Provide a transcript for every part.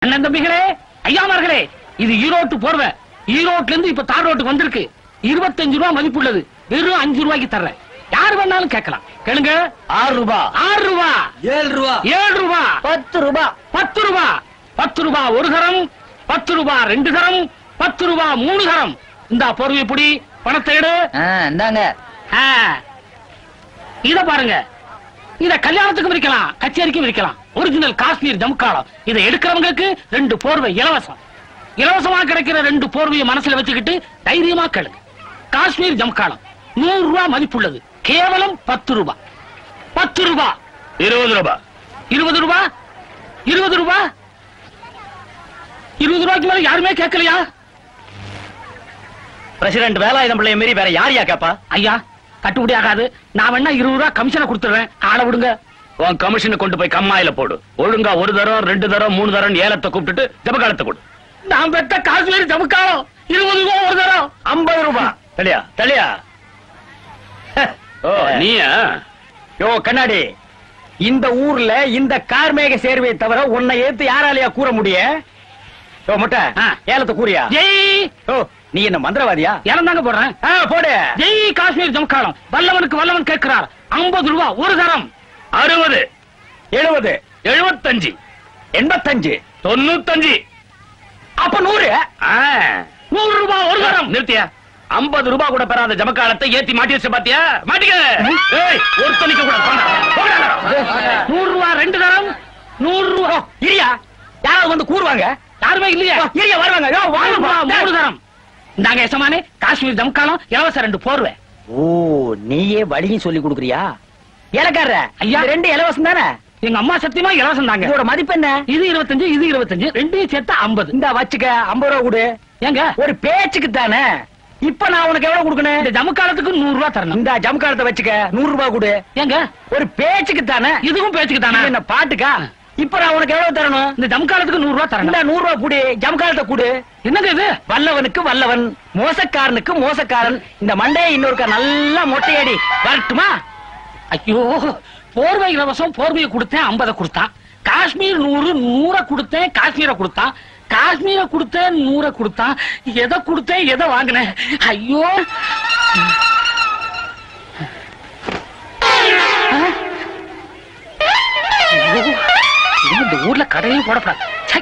அண்ணன் தம்பிகளே ஐயாமார்களே இது ஈரோட்டு போர்வை ஈரோட்ல இருந்து இப்ப தார் ரோட்டுக்கு வந்திருக்கு இருபத்தஞ்சு ரூபா மதிப்புள்ளது வெறும் அஞ்சு ரூபாய்க்கு தர்றேன் யார் வேணாலும் கேட்கலாம் கேளுங்க ஆறு ரூபாய் ஆறு ரூபா ஏழு ரூபா ஏழு ரூபா பத்து ரூபாய் பத்து ரூபா பத்து ரூபா ஒரு கரம் பத்து ரூபா ரெண்டு கரம் பத்து ரூபா மூணு கரம் இந்த பொறுமை புடி பணத்தை எடு இந்தாங்க ஆ. இத பாருங்க இத கல்யாணத்துக்கும் விற்கலாம் கச்சேரிக்கும் விற்கலாம் ஒரிஜினல் காஷ்மீர் ஜமுக்காலம் இதை எடுக்கிறவங்களுக்கு ரெண்டு போர்வை இலவசம் இலவசமா கிடைக்கிற ரெண்டு போர்வையை மனசுல வச்சுக்கிட்டு தைரியமா கேளுங்க காஷ்மீர் ஜமுக்காலம் நூறு ரூபாய் மதிப்புள்ளது கேவலம் பத்து ரூபாய் பத்து ரூபாய் இருபது ரூபாய் இருபது ரூபாய் இருபது ரூபாய் இருபது ரூபாய்க்கு மேல யாருமே கேட்கலையா பிரசிடென்ட் வேலாயுதம் பிள்ளைய மீறி வேற யார் யா கேப்பா ஐயா கட்டுப்படி ஆகாது நான் வேணா இருபது ரூபாய் கமிஷனை கொடுத்துறேன் ஆளை விடுங்க உன் கமிஷனை கொண்டு போய் கம்மாயில போடு ஒழுங்கா ஒரு தரம் ரெண்டு தரம் மூணு தரம் ஏலத்தை கூப்பிட்டுட்டு ஜபகாலத்தை கொடு நான் பெற்ற காஷ்மீர் ஜமுக்காலம் இருபது ரூபாய் ஒரு தரம் ஐம்பது ரூபாய் தெளியா தெளியா ஓ நீயா யோ கண்ணாடி இந்த ஊர்ல இந்த கார்மேக சேர்வையை தவிர உன்னை ஏத்து யாராலயா கூற முடிய யோ முட்டை ஆ. ஏலத்தை கூறியா ஜெய் ஓ நீ என்ன மந்திரவாதியா இறந்தாங்க போடுறேன் ஆ, போடு ஜெய் காஷ்மீர் ஜமுக்காலம் வல்லவனுக்கு வல்லவன் கேட்கிறார் ஐம்பது ரூபாய் ஒரு தரம் அறுபது எழுபது எழுபத்தஞ்சு எண்பத்தஞ்சு தொண்ணூத்தஞ்சு அப்ப நூறு ஆ. நூறு ரூபாய் ஒரு தரம் நிறுத்தியா ஐம்பது ரூபாய் கூட பெறாத ஜமக்காலத்தை ஏத்தி மாட்டி வச்சு பாத்தியா மாட்டிக்க ஏய் ஒருத்தனிக்க கூட போடா. போடா. நூறு ரூபாய் ரெண்டு தரம் நூறு ரூபாய் இரியா யாராவது வந்து கூறுவாங்க யாருமே இல்லையா இரியா வருவாங்க யோ, நூறு வாங்க, ரூபாய் வாங்க. மூணு தரம் இந்தாங்க எசமானே காஷ்மீர் ஜமுக்காலம் இலவச ரெண்டு போர்வை ஓ நீயே வழியும் சொல்லி கொடுக்குறியா இலக்கார ஐயா. இது ரெண்டு இலவசம் தானே எங்க அம்மா சத்தியமா இலவசம் தாங்க இதோட மதிப்பு என்ன இது இருபத்தஞ்சு இது இருபத்தஞ்சு ரெண்டையும் சேர்த்து ஐம்பது இந்த வச்சுக்க ஐம்பது ரூபா கொடு ஏங்க ஒரு பேச்சுக்கு தானே இப்ப நான் உனக்கு எவ்வளவு கொடுக்கணும் இந்த ஜமுக்காலத்துக்கு நூறு ரூபாய் தரணும் இந்த ஜம்காலத்தை வச்சுக்க நூறு ரூபாய் கொடு ஏங்க ஒரு பேச்சுக்கு தானே இதுவும் பேச்சுக்கு இது தானே என்ன பாட்டுக்கா இப்ப நான் உனக்கு எவ்வளவு தரணும் இந்த ஜமுக்காலத்துக்கு நூறு ரூபாய் இந்த தரணும் நூறு ரூபாய் கொடு ஜம்காலத்தை கொடு என்னங்க இது வல்லவனுக்கு வல்லவன் மோசக்காரனுக்கு மோசக்காரன் இந்த மண்டையை இன்னொருக்கா நல்லா மொட்டையடி வரட்டுமா ஐயோ போர்வை இலவசம் போர்வையை கொடுத்தேன் ஐம்பதை கொடுத்தான் காஷ்மீர் நூறு நூற கொடுத்தேன் காஷ்மீரை கொடுத்தான் காஷ்மீரை கொடுத்தேன் நூற கொடுத்தான் எதை கொடுத்தேன் எதை வாங்கினேன் ஐயோ ஐயோ, இனிமே இந்த ஊர்ல கடையும் போடப்படாது ச்சை.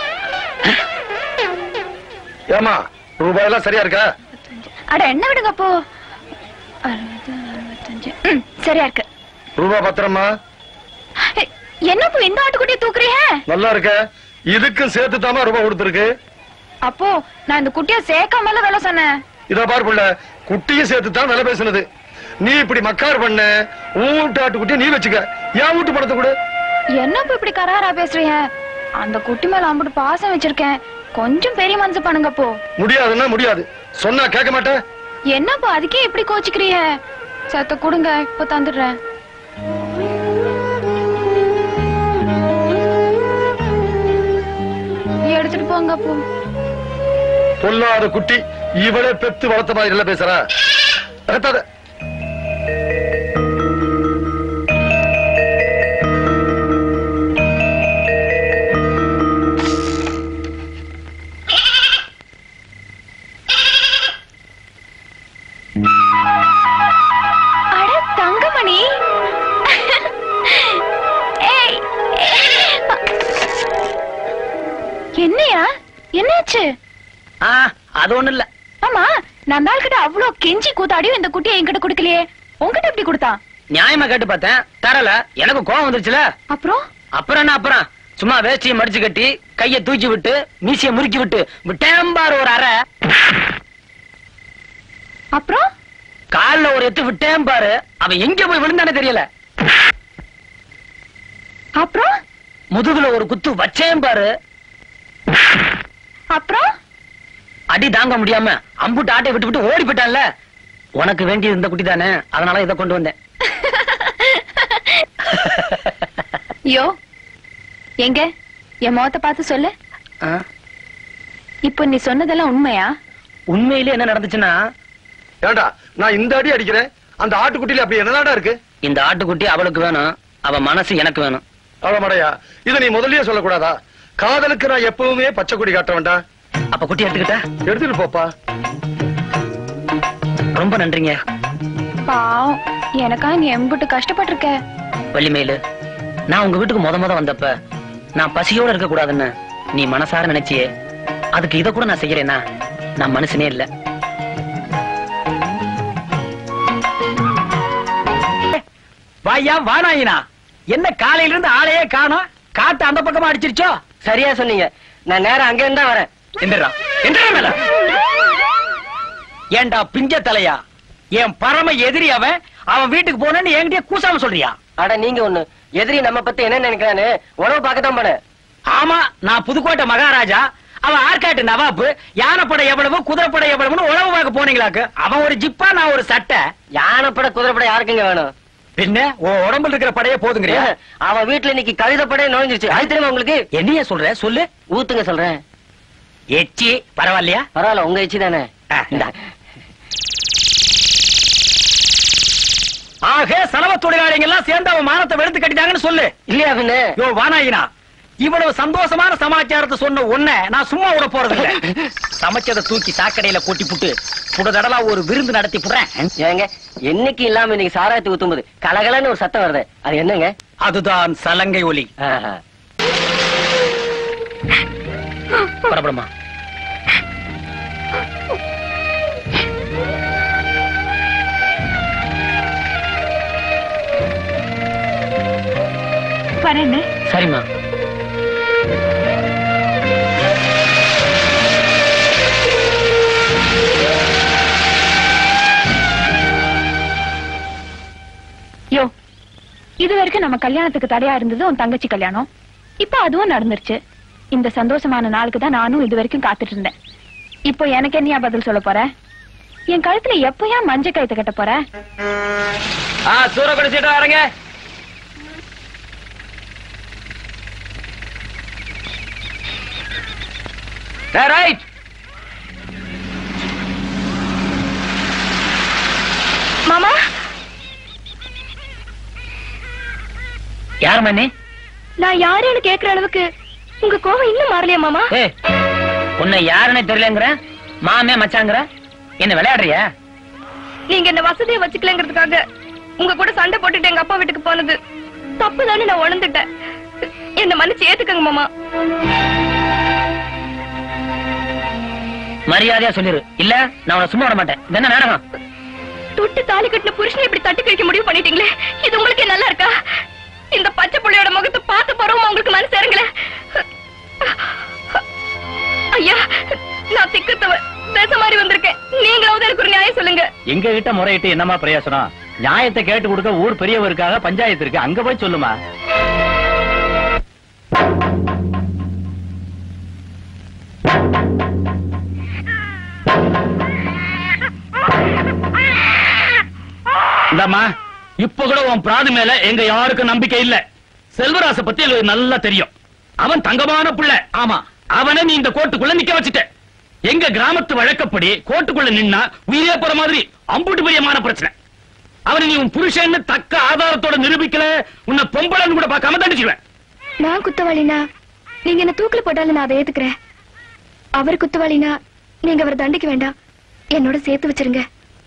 ஏமா ரூபாய் எல்லாம் சரியா இருக்கா அட என்ன விடுங்க அப்போ அறுபது அறுபத்தஞ்சு ம், சரியா இருக்கு ரூபாய் பத்திரமா ஏய், என்ன இப்போ இந்த ஆட்டுக்குட்டியை தூக்குறீங்க நல்லா இருக்க இதுக்கும் சேர்த்து தாமா ரூபாய் கொடுத்துருக்கு அப்போ நான் இந்த குட்டியை சேர்க்காமல வேலை சொன்னேன் இதா பாரு புள்ள குட்டியும் சேர்த்து தான் விலை பேசுனது நீ இப்படி மக்கார் பண்ண உன் வீட்டு ஆட்டுக்குட்டியை நீ வச்சுக்க என் வீட்டு பணத்தை கொடு என்ன இப்போ இப்படி கராரா பேசுறீங்க அந்த குட்டி மேல அம்புட்டு பாசம் வச்சிருக்கேன் கொஞ்சம் பெரிய மனசு பண்ணுங்க அப்போ முடியாதுன்னா முடியாது சொன்னா கேட்க மாட்டேன் என்னப்பா அதுக்கே இப்படி கோச்சிக்கிறீங்க சத்த கொடுங்க இப்ப தந்துடுறேன் எடுத்துட்டு போங்க அப்போ பொல்லாத குட்டி இவளே பெத்து வளர்த்த மாதிரி எல்லாம் பேசுறா அகத்தாத அட தங்கமணி ஏய் என்னையா என்னாச்சு ஆ அது ஒண்ணு இல்ல ஆமா நான் நாள் கிட்ட அவ்வளவு கெஞ்சி கூத்தாடியும் இந்த குட்டியை என்கிட்ட கொடுக்கலையே உன்கிட்ட எப்படி கொடுத்தான் நியாயமா கேட்டு பார்த்தேன் தரல எனக்கு கோவம் வந்துருச்சுல அப்புறம் அப்புறம் என்ன அப்புறம் சும்மா வேஷ்டியை மடிச்சு கட்டி கைய தூக்கி விட்டு மீசைய முறுக்கி விட்டு விட்டேன் பாரு ஒரு அரை அப்புறம் கால்ல ஒரு எத்து விட்டேன் பாரு அவன் எங்க போய் விழுந்தானே தெரியல அப்புறம் முதுகுல ஒரு குத்து வச்சேன் பாரு அப்புறம் அடி தாங்க முடியாம அம்புட்டு ஆட்டை விட்டு விட்டு ஓடி போயிட்டான்ல உனக்கு வேண்டியது இந்த குட்டி தானே அதனால இதை கொண்டு வந்தேன் யோ எங்க என் முகத்தை பார்த்து சொல்லு ஆ, இப்போ நீ சொன்னதெல்லாம் உண்மையா உண்மையிலே என்ன நடந்துச்சுன்னா ஏண்டா நான் இந்த அடி அடிக்கிறேன் அந்த ஆட்டுக்குட்டியில அப்படி என்னதாடா இருக்கு இந்த ஆட்டுக்குட்டி அவளுக்கு வேணும் அவ மனசு எனக்கு வேணும் அவ்வளவு மடையா இதை நீ முதல்லயே சொல்லக்கூடாதா காதலுக்கு நான் எப்பவுமே பச்சை கொடி காட்ட வேண்டாம் அப்ப குட்டி எடுத்துக்கிட்டா எடுத்துட்டு போப்பா ரொம்ப நன்றிங்க பாவம் எனக்கா நீ எம்பிட்டு கஷ்டப்பட்டிருக்க வள்ளிமேலு நான் உங்க வீட்டுக்கு முத முத வந்தப்ப நான் பசியோட இருக்க கூடாதுன்னு நீ மனசார நினைச்சியே அதுக்கு இத கூட நான் செய்யறேன்னா நான் மனுஷனே இல்ல வாயா வானாயினா என்ன காலையில இருந்து ஆளையே காணோம் காத்து அந்த பக்கமா அடிச்சிருச்சோ சரியா சொன்னீங்க நான் நேரா அங்க இருந்தா வரேன் எந்திரா எந்திரா மேல ஏண்டா பிஞ்ச தலையா என் பரம எதிரி அவன் அவன் வீட்டுக்கு போனேன்னு என்கிட்டயே கூசாம சொல்றியா அட நீங்க ஒண்ணு எதிரி நம்ம பத்தி என்ன நினைக்கிறான்னு உணவு பார்க்கத்தான் போனேன் ஆமா நான் புதுக்கோட்டை மகாராஜா அவன் ஆற்காட்டு நவாப்பு யானைப்படை எவ்வளவு குதிரைப்படை எவ்வளவுன்னு உழவு பார்க்க போனீங்களாக்கு அவன் ஒரு ஜிப்பா நான் ஒரு சட்டை யானைப்பட குதிரைப்பட யாருக்குங்க வேணும் பின்ன உன் உடம்புல இருக்கிற படையே போதுங்கிறியா அவன் வீட்டுல இன்னைக்கு கழுதப்படையே நுழைஞ்சிருச்சு அது தெரியுமா உங்களுக்கு என்னைய சொல்ற சொல்லு ஊத்துங்க சொல்றேன் எச்சி பரவாயில்லையா பரவாயில்ல உங்க எச்சி தானே ஆ, இந்தா. ஆக சலவ தொழிலாளிங்க எல்லாம் சேர்ந்து அவன் மானத்தை வெளுத்து கட்டிட்டாங்கன்னு சொல்லு இல்லையா பின்ன யோ வானாயினா இவ்வளவு சந்தோஷமான சமாச்சாரத்தை சொன்ன உன்னை நான் சும்மா விட போறது இல்ல சமைச்சதை தூக்கி சாக்கடையில கொட்டி புட்டு புடதடலா ஒரு விருந்து நடத்தி புடுறேன் ஏங்க என்னைக்கு இல்லாம இன்னைக்கு சாராயத்து ஊத்தும்போது கலகலன்னு ஒரு சத்தம் வருது அது என்னங்க அதுதான் சலங்கை ஒலி ஆஹா. பரபரமா வரேன்னு சரிம்மா யோ இது வரைக்கும் நம்ம கல்யாணத்துக்கு தடையா இருந்தது உன் தங்கச்சி கல்யாணம் இப்போ அதுவும் நடந்துருச்சு இந்த சந்தோஷமான நாளுக்கு தான் நானும் இது வரைக்கும் காத்துட்டு இருந்தேன் இப்போ எனக்கு என்னையா பதில் சொல்ல போற என் கழுத்துல எப்பயா மஞ்ச கயித்து கட்ட போற ஆ சூரக்குடி சீட்டா வரங்க ரைட் மாமா யார் மண்ணி நான் யாருன்னு கேக்குற அளவுக்கு உங்க கோவம் இன்னும் மாறலையா மாமா ஏ உன்னை யாருன்னு தெரியலங்கிற மாமே மச்சாங்கிற என்ன விளையாடுறியா நீங்க என்ன வசதியை வச்சுக்கலங்கிறதுக்காக உங்க கூட சண்டை போட்டுட்டு எங்க அப்பா வீட்டுக்கு போனது தப்பு தானே நான் உணர்ந்துட்டேன் என்ன மன்னிச்சு ஏத்துக்கங்க மாமா மரியாதையா சொல்லிரு இல்ல நான் உன்னை சும்மா விட மாட்டேன் இது என்ன நாடகம் தொட்டு தாலி கட்டின புருஷனை இப்படி தட்டி கழிக்க முடிவு பண்ணிட்டீங்களே இது உங்களுக்கே நல்லா இருக்கா இந்த பச்சை புள்ளையோட முகத்தை பார்த்து பரவும் உங்களுக்கு மனசு இறங்கல ஐயா நான் திக்கத்தவ பேச மாதிரி வந்திருக்கேன் நீங்களாவது எனக்கு ஒரு நியாயம் சொல்லுங்க எங்க கிட்ட முறையிட்டு என்னமா பிரயோசனம் நியாயத்தை கேட்டு கொடுக்க ஊர் பெரியவருக்காக பஞ்சாயத்து இருக்கு அங்க போய் சொல்லுமா இந்தாம்மா இப்ப கூட உன் பிராது மேல எங்க யாருக்கும் நம்பிக்கை இல்ல செல்வராச பத்தி எங்களுக்கு நல்லா தெரியும் அவன் தங்கமான புள்ள ஆமா அவனை நீ இந்த கோட்டுக்குள்ள நிக்க வச்சுட்ட எங்க கிராமத்து வழக்கப்படி கோட்டுக்குள்ள நின்னா உயிரே போற மாதிரி அம்புட்டு பெரியமான பிரச்சனை அவனை நீ உன் புருஷன்னு தக்க ஆதாரத்தோட நிரூபிக்கல உன்னை பொம்பளைன்னு கூட பார்க்காம தண்டிச்சுவேன் நான் குத்தவாளினா நீங்க என்ன தூக்கில போட்டாலும் நான் அதை ஏத்துக்கிறேன் அவர் குத்தவாளினா நீங்க அவரை தண்டிக்க வேண்டாம் என்னோட சேர்த்து வச்சிருங்க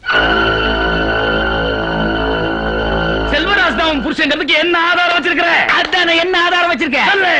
செல்வராஜ் தான் உன் புருஷங்கிறதுக்கு என்ன ஆதாரம் வச்சிருக்கிற அதான என்ன ஆதாரம் வச்சிருக்க சொல்லு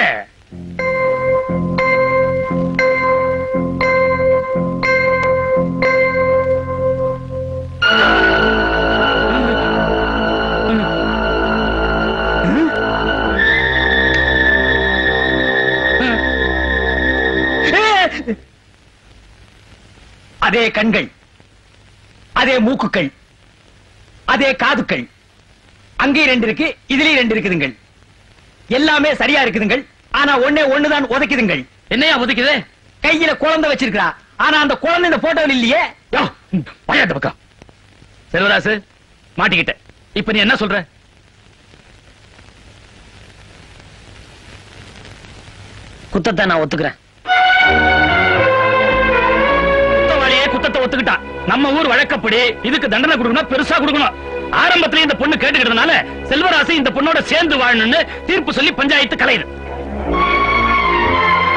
அதே கண்கள் அதே மூக்குகள் அதே காதுக்கள் அங்கே ரெண்டு இருக்கு இதுலயும் ரெண்டு இருக்குதுங்கள் எல்லாமே சரியா இருக்குதுங்கள் ஆனா ஒண்ணே ஒண்ணுதான் உதைக்குதுங்கள் என்னையா ஒதுக்குது கையில குழந்தை வச்சிருக்கா ஆனா அந்த குழந்தை இந்த போட்டோவில் இல்லையே யோ, பையாட்ட பக்கம் செல்வராசு மாட்டிக்கிட்ட இப்ப நீ என்ன சொல்ற குத்தத்தை நான் ஒத்துக்கிறேன் குத்தவாளியே குத்தத்தை ஒத்துக்கிட்டான் நம்ம ஊர் வழக்கப்படி இதுக்கு தண்டனை கொடுக்கணும் பெருசா கொடுக்கணும் ஆரம்பத்திலே இந்த பொண்ணு கேட்டுக்கிட்டதுனால செல்வராசு இந்த பொண்ணோட சேர்ந்து வாழணும்னு தீர்ப்பு சொல்லி பஞ்சாயத்து கலையுது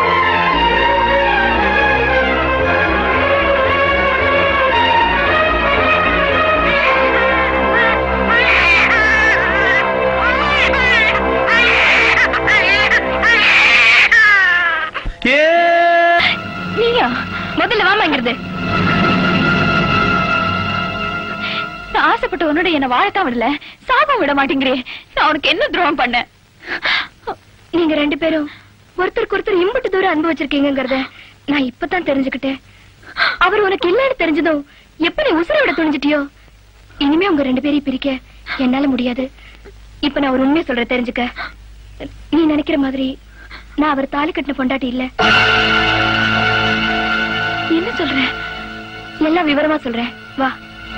முதல்ல வாமாங்கிறது நான் ஆசைப்பட்ட உன்னோட என்ன வாழத்தான் விடல சாபம் விட மாட்டேங்கிறே நான் உனக்கு என்ன துரோகம் பண்ணேன் நீங்க ரெண்டு பேரும் ஒருத்தருக்கு ஒருத்தர் இம்பட்டு தூரம் அன்பு வச்சிருக்கீங்கங்கறத நான் இப்பதான் தெரிஞ்சுக்கிட்டேன் அவர் உனக்கு இல்லன்னு தெரிஞ்சதும் எப்ப நீ உசுரை விட துணிஞ்சிட்டியோ இனிமே உங்க ரெண்டு பேரையும் பிரிக்க என்னால முடியாது இப்ப நான் ஒரு உண்மையை சொல்றேன் தெரிஞ்சுக்க நீ நினைக்கிற மாதிரி நான் அவர் தாலி கட்டின பொண்டாட்டி இல்ல என்ன சொல்ற எல்லாம் விவரமா சொல்றேன் வா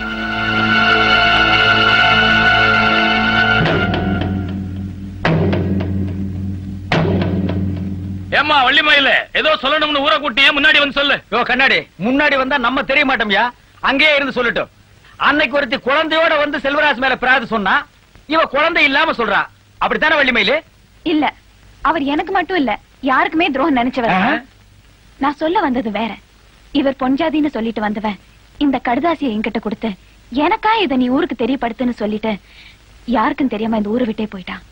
ஏம்மா வள்ளிமயில ஏதோ சொல்லணும்னு ஊரை கூட்டியே முன்னாடி வந்து சொல்லு யோ கண்ணாடி முன்னாடி வந்தா நம்ம தெரிய மாட்டோம்யா அங்கேயே இருந்து சொல்லட்டும் அன்னைக்கு ஒருத்தி குழந்தையோட வந்து செல்வராஜ் மேல பிராது சொன்னா இவ குழந்தை இல்லாம சொல்றா அப்படித்தானே வள்ளிமயிலு இல்ல அவர் எனக்கு மட்டும் இல்ல யாருக்குமே துரோகம் நினைச்சவர் ஆ? நான் சொல்ல வந்தது வேற இவர் பொஞ்சாதின்னு சொல்லிட்டு வந்தவன் இந்த கடுதாசியை என்கிட்ட கொடுத்து எனக்கா இத நீ ஊருக்கு தெரியப்படுத்துன்னு சொல்லிட்டு யாருக்கும் தெரியாம இந்த ஊரை விட்டே போயிட்டான்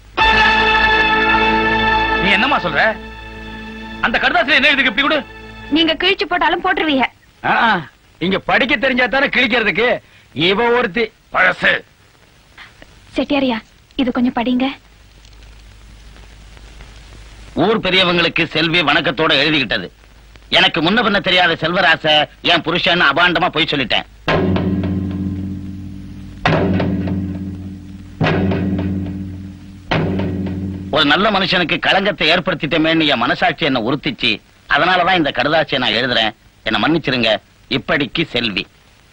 நீ என்னம்மா சொல்ற அந்த கடுதாசில என்ன இதுக்கு இப்படி கொடு நீங்க கிழிச்சு போட்டாலும் போட்டுருவீங்க ஆ, ஆ. இங்க படிக்க தெரிஞ்சா தானே கிழிக்கிறதுக்கு இவ ஒருத்தி பழசு செட்டியாரியா இது கொஞ்சம் படிங்க ஊர் பெரியவங்களுக்கு செல்வி வணக்கத்தோட எழுதிக்கிட்டது எனக்கு முன்ன பின்ன தெரியாத செல்வராச என் புருஷன் அபாண்டமா போய் சொல்லிட்டேன் ஒரு நல்ல மனுஷனுக்கு களங்கத்தை ஏற்படுத்திட்டமேன்னு என் மனசாட்சி என்ன உறுத்திச்சு அதனாலதான் இந்த கடுதாசியை நான் எழுதுறேன் என்ன மன்னிச்சிருங்க இப்படிக்கு செல்வி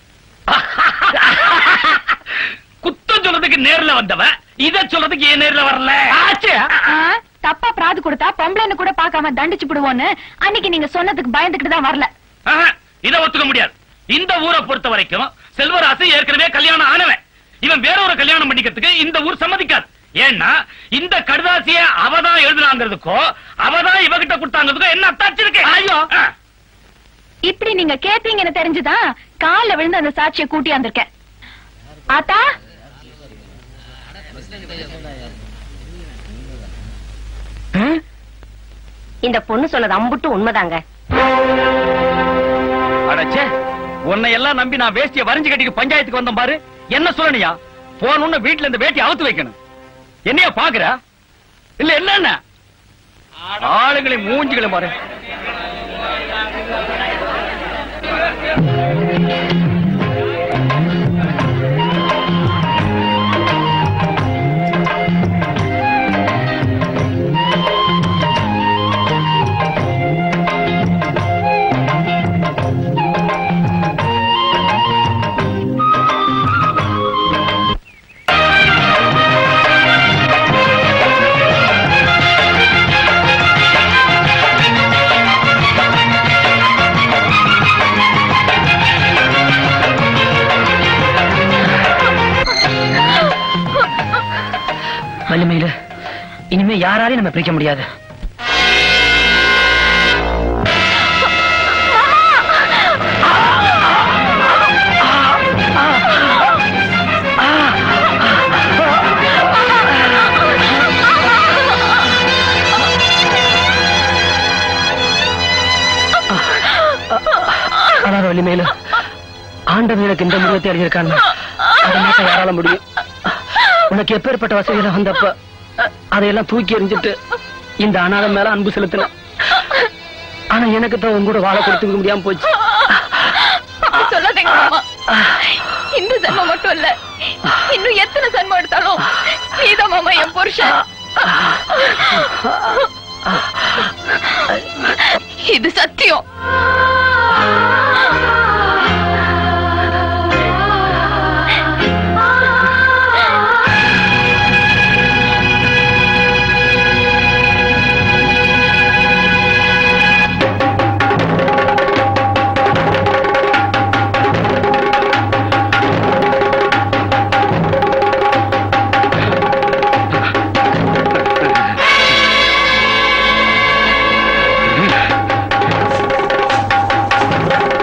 குத்தம் சொல்றதுக்கு நேர்ல வந்தவன் இத சொல்றதுக்கு ஏன் நேர்ல வரல ஆச்சே ஆ, தப்பா பிராது கொடுத்தா பொம்பளைன்னு கூட பார்க்காம தண்டிச்சு விடுவோன்னு அன்னைக்கு நீங்க சொன்னதுக்கு பயந்துகிட்டு தான் வரல ஆஹா, இத ஒத்துக்க முடியாது இந்த ஊரை பொறுத்த வரைக்கும் செல்வராசு ஏற்கனவே கல்யாணம் ஆனவன் இவன் வேற ஒரு கல்யாணம் பண்ணிக்கிறதுக்கு இந்த ஊர் சம்மதிக்காது ஏன்னா இந்த கடுதாசிய அவதான் எழுதுனாங்கிறதுக்கோ அவதான் இவகிட்ட கொடுத்தாங்கிறதுக்கோ என்ன அத்தாச்சு இருக்கு ஐயோ இப்படி நீங்க கேப்பீங்கன்னு தெரிஞ்சுதான் கால்ல விழுந்து அந்த சாட்சியை கூட்டி வந்திருக்கேன் ஆத்தா இந்த பொண்ணு சொன்னது அம்புட்டு உண்மைதாங்க அடச்சே உன்னை எல்லாம் நம்பி நான் வேஷ்டிய வரைஞ்சு கட்டிட்டு பஞ்சாயத்துக்கு வந்தேன் பாரு என்ன சொல்லணியா போனோன்னு வீட்டுல இந்த வேட்டி அவுத்து வைக்கணும் என்னையா பாக்குற இல்ல என்ன ஆளுங்களை மூஞ்சிகளை பாரு வலிமையில இனிமே யாராலையும் நம்ம பிரிக்க முடியாது அழாத வலிமையில ஆண்டவன் எனக்கு இந்த முடிவத்தை எழுதியிருக்கான்னு அதை மட்டும் யாரால முடியும் உனக்கு எப்பேற்பட்ட வசதியில வந்தப்ப அதையெல்லாம் தூக்கி எறிஞ்சிட்டு இந்த அனாதை மேல அன்பு செலுத்தின ஆனா எனக்கு தான் உன் கூட வாழ கொடுத்துக்க முடியாம போச்சு அப்படி சொல்லாதீங்க மாமா இந்த ஜென்மம் மட்டும் இல்ல இன்னும் எத்தனை ஜென்மம் எடுத்தாலும் நீதான் மாமா என் புருஷன் இது சத்தியம் ஆ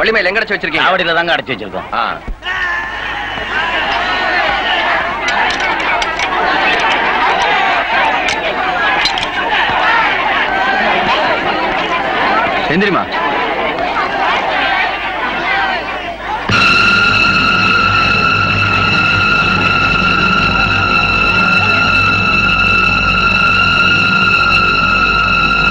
வள்ளிமேல எங்க அடைச்சு வச்சிருக்கீங்க ஆவடியில தாங்க அடைச்சு வச்சிருக்கோம் ஆ. எந்திரிமா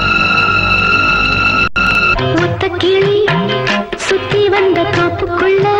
ஒத்த கிளி சுத்தி வந்த காப்புக்குள்ள